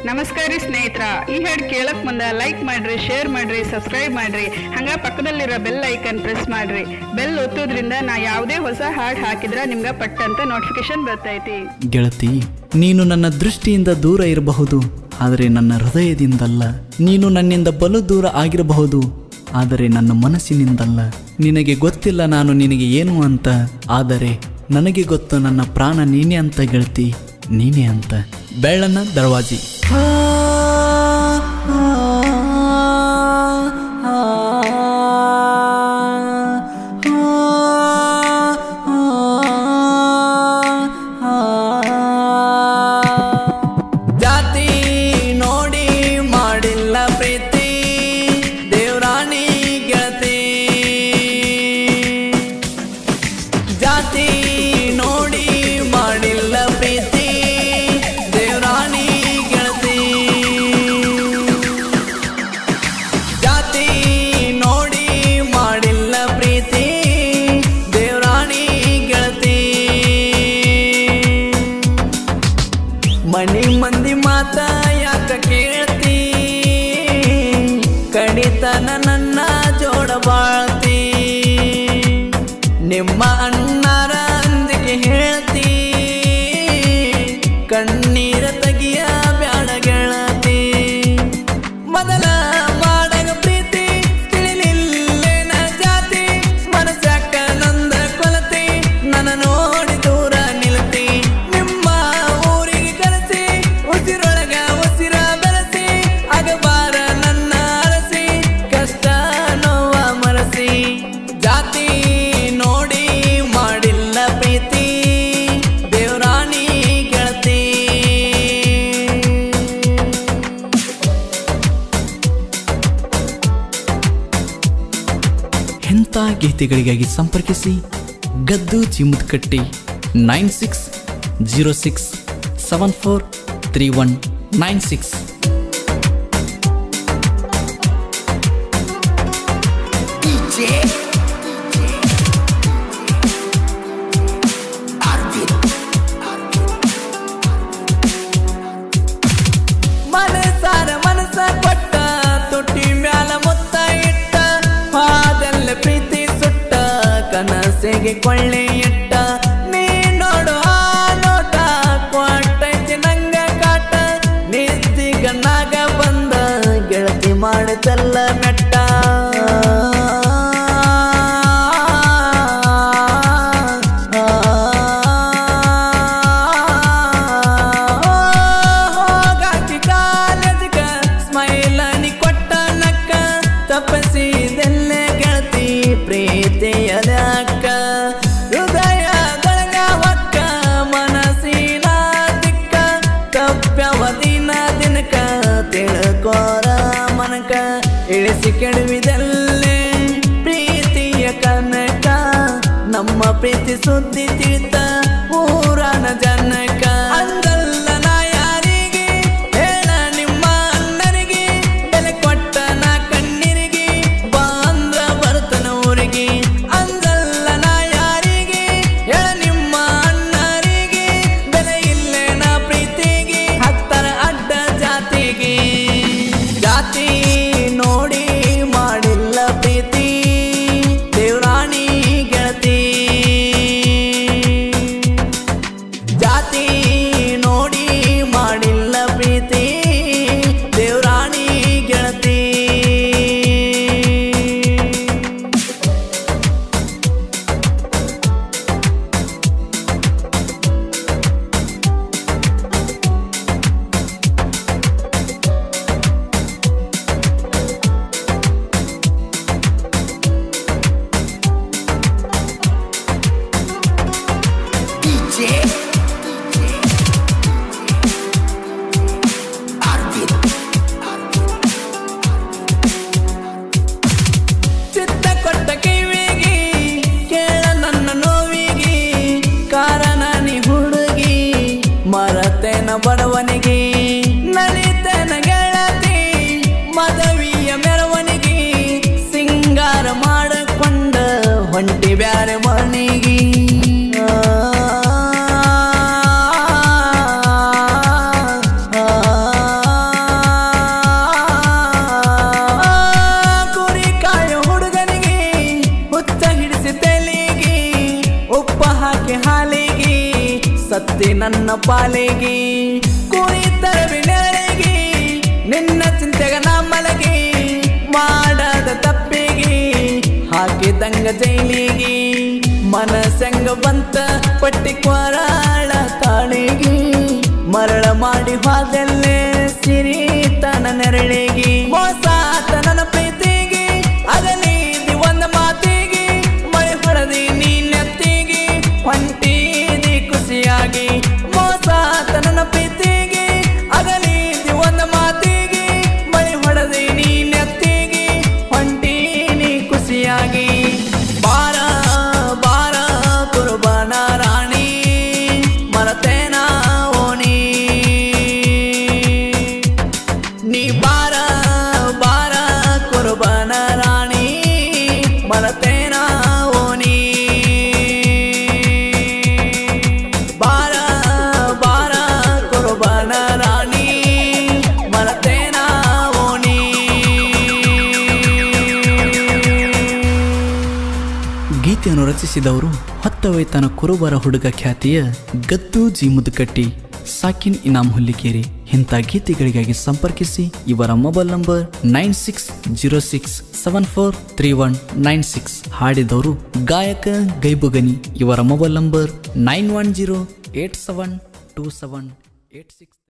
ನಮಸ್ಕಾರ ರೀ ಸ್ನೇಹಿತರ ಈ ಹಾಡು ಕೇಳಕ್ ಮುಂದ ಲೈಕ್ ಮಾಡ್ರಿ ಶೇರ್ ಮಾಡ್ರಿ ಸಬ್ಸ್ಕ್ರೈಬ್ ಮಾಡ್ರಿ ಹಂಗ ಪಕ್ಕದಲ್ಲಿರೋ ಬೆಲ್ ಐಕನ್ ಪ್ರೆಸ್ ಮಾಡ್ರಿ ಬೆಲ್ ಒತ್ತೋದ್ರಿಂದ ನಾ ಯಾವುದೇ ಹೊಸ ಹಾಡು ಹಾಕಿದ್ರ ನಿಮ್ಗ ಪಟ್ಟಂತ ನೋಟಿಫಿಕೇಶನ್ ಬರ್ತೈತಿ ಗೆಳತಿ ನೀನು ನನ್ನ ದೃಷ್ಟಿಯಿಂದ ದೂರ ಇರಬಹುದು ಆದರೆ ನನ್ನ ಹೃದಯದಿಂದಲ್ಲ ನೀನು ನನ್ನಿಂದ ಬಲು ದೂರ ಆಗಿರಬಹುದು ಆದರೆ ನನ್ನ ಮನಸ್ಸಿನಿಂದಲ್ಲ ನಿನಗೆ ಗೊತ್ತಿಲ್ಲ ನಾನು ನಿನಗೆ ಏನು ಅಂತ ಆದರೆ ನನಗೆ ಗೊತ್ತು ನನ್ನ ಪ್ರಾಣ ನೀನೇ ಅಂತ ಗೆಳತಿ ನೀನೇ ಅಂತ ಬೆಳ್ಳನ ದರ್ವಾಜಿ ಜಾತಿ ನೋಡಿ ಮಾಡಿಲ್ಲ ಪ್ರೀತಿ ದೇವರಾಣಿ ಗೆಳತಿ ಜಾತಿ ನೋಡಿ ಮಾಡಿಲ್ಲ ಪ್ರೀತಿ ದೇವರಾಣಿ ಗೆಳತಿ ಜಾತಿ ನೋಡಿ ಮಾಡಿಲ್ಲ ಪ್ರೀತಿ ದೇವರಾಣಿ ಗೆಳತಿ ಮನಿ ಮಂದಿ ಮಾತ ಯಾಕ ಕೇಳ್ತಿ ಕಡಿತನ ನನ್ನ ಜೋಡ ಬಾಳ್ತಿ ನಿಮ್ಮ ಅಣ್ಣರ ಅಂದಿಗೆ ಹೇಳ್ತಿ ಕಣ್ಣೀರ ತಗಿಯ ಬ್ಯಾಡ ಗೆಳತಿ ಮೊದಲ ಮಾಡಗ ಪ್ರೀತಿ ತಿಳಿಲಿಲ್ಲೇನ ಜಾತಿ ಮನಸ್ಯಾಕ ನಂದ ಕೊಲತಿ ನನ್ನ ನೋಡಿ ದೂರ ನಿಲ್ತಿ ನಿಮ್ಮ ಊರಿಗೆ ಕರೆಸಿ ಉಸಿರೊಳಗ ಉಸಿರ ಬೆರೆಸಿ ಆಗಬಾರ ನನ್ನ ಅರಸಿ ಕಷ್ಟ ನೋವ ಮರಸಿ ಜಾತಿ ನೋಡಿ ಮಾಡಿಲ್ಲ ಪ್ರೀತಿ ದೇವರಾಣಿ ಗೆಳತಿ ಎಂಥ ಗೀತೆಗಳಿಗಾಗಿ ಸಂಪರ್ಕಿಸಿ ಗದ್ದು ಚಿಮ್ಮುದ್ಕಟ್ಟಿ nine six zero six seven four three one nine six ಮನಸಾರ ಮನಸ ಕೊಟ್ಟ ತುಟಿ ಮ್ಯಾಲ ಮುತ್ತ ಇಟ್ಟ ಪಾದಲ್ಲ ಪ್ರೀತಿ ಸುಟ್ಟ ಕನಸಿಗೆ ಕೊಳ್ಳೆ ಇಟ್ಟ ನೀ ನೋಡು ಆ ನೋಟ ಕೊಟ್ಟೈತಿ ನಂಗ ಕಾಟ ನಿದ್ದಿಗನಾಗ ಬಂದ ಗೆಳತಿ ಮಾಡುತ್ತಲ್ಲ ಮೆಟ್ಟ ಹೋಗಾಕಿ ಕಾಲೇಜ್ಗ ಸ್ಮೈಲ್ ನೀ ಕೊಟ್ಟ ನಕ್ಕ ತಪ್ಪಿಸಿದೆಲ್ಲೆ ಗೆಳತಿ ಪ್ರೀತಿಯದಕ್ಕ ಹೃದಯದೊಳಗ ಒಕ್ಕ ಮನಸ್ಸಿನ ದಿಕ್ಕ ತಪ್ಪ್ಯವ ದಿನ ದಿನಕ ತಿಳ್ಕೋರ ಮನಕ ಇಳಿಸಿ ಕೆಡವಿದಲ್ಲೇ ಪ್ರೀತಿಯ ಕನಕ ನಮ್ಮ ಪ್ರೀತಿ ಸುದ್ದಿ ತಿಳಿತ ಊರನ ಜನಕ ಅಂದಲ್ಲ ನಾ ಯಾರಿಗೆ ಹೇಳ ನಿಮ್ಮ ಅಣ್ಣನಿಗೆ ಬೆಲೆ ಕೊಟ್ಟ ನಾ ಕಣ್ಣೀರಿಗೆ ಬಾಂದ್ರ ಬರ್ತನ ಊರಿಗೆ ಅಂದಲ್ಲ ನಾ ಯಾರಿಗೆ ಹೇಳ ನಿಮ್ಮ ಅಣ್ಣರಿಗೆ ಬೆಲೆ ಇಲ್ಲೇ ನಾ ಪ್ರೀತಿಗೆ ಹತ್ತರ ಅಡ್ಡ ಜಾತಿಗೆ ಜಾತಿ ನೋಡಿ ಮಾಡಿಲ್ಲ ಪ್ರೀತಿ ದೇವರಾಣಿ ಗೆಳತಿ ಜಾತಿ ಬಂದೆ ನನ್ನ ಪಾಲಿಗೆ ಕುರಿತರ ನೆರಳಿಗೆ ನಿನ್ನ ಚಿಂತೆಗ ನಾ ಮಲಗಿ ಮಾಡದ ತಪ್ಪಿಗೆ ಹಾಕಿದಂಗ ಜೈಲಿಗೆ ಮನಸಂಗ ಬಂತ ಪಟ್ಟಿ ಕೊರಾಳ ತಾಳಿಗೆ ಮರಳ ಮಾಡಿ ಹೋದಲ್ಲೇ ಸಿರಿ ತನ ನೆರಳಿಗೆ ಮೋಸ ನನ್ನ ಪ್ರೀತಿಗೆ ಅಗಲಿದಿ ಒಂದ ಮಾತಿಗೆ ಮಳೆ ಹೊಡೆದಿ ನೀ ನೆತ್ತಿಗೆ ಹೊಂಟಿದಿ ಖುಷಿಯಾಗಿ ಮೋಸ ನನ್ನ ಪ್ರೀತಿಗೆ ಅಗಲಿದಿ ಒಂದ ಮಾತಿಗೆ ಮಳೆ ಹೊಡೆದಿ ನೀ ನೆತ್ತಿಗೆ ಹೊಂಟೀನಿ ಖುಷಿಯಾಗಿ ಬಾರ ಬಾರ ಕುರುಬನ ರಾಣಿ ಮರತೇನ ಓಣಿ ನೀ ಬಾರ ಬಾರ ಕುರುಬನ ರಾಣಿ ಮರತೇನ ಓಣಿ ಬಾರ ಬಾರ ಕುರುಬನ ರಾಣಿ ಮರತೇನ ಓಣಿ ಗೀತೆಯನ್ನು ರಚಿಸಿದವರು ಹೊತ್ತವೈತನ ಕುರುಬರ ಹುಡುಗ ಖ್ಯಾತಿಯ ಗದ್ದು ಜಿ ಮುದುಕಟ್ಟಿ ಸಾಕಿನ್ ಇನಾಮ್ ಹುಲ್ಲಿಕೇರಿ ಇಂಥ ಗೀತೆಗಳಿಗಾಗಿ ಸಂಪರ್ಕಿಸಿ ಇವರ mobile number nine six zero six seven four three one nine six ಹಾಡಿದವರು ಗಾಯಕ ಗೈಬುಗನಿ ಇವರ mobile number nine one zero eight seven two seven eight six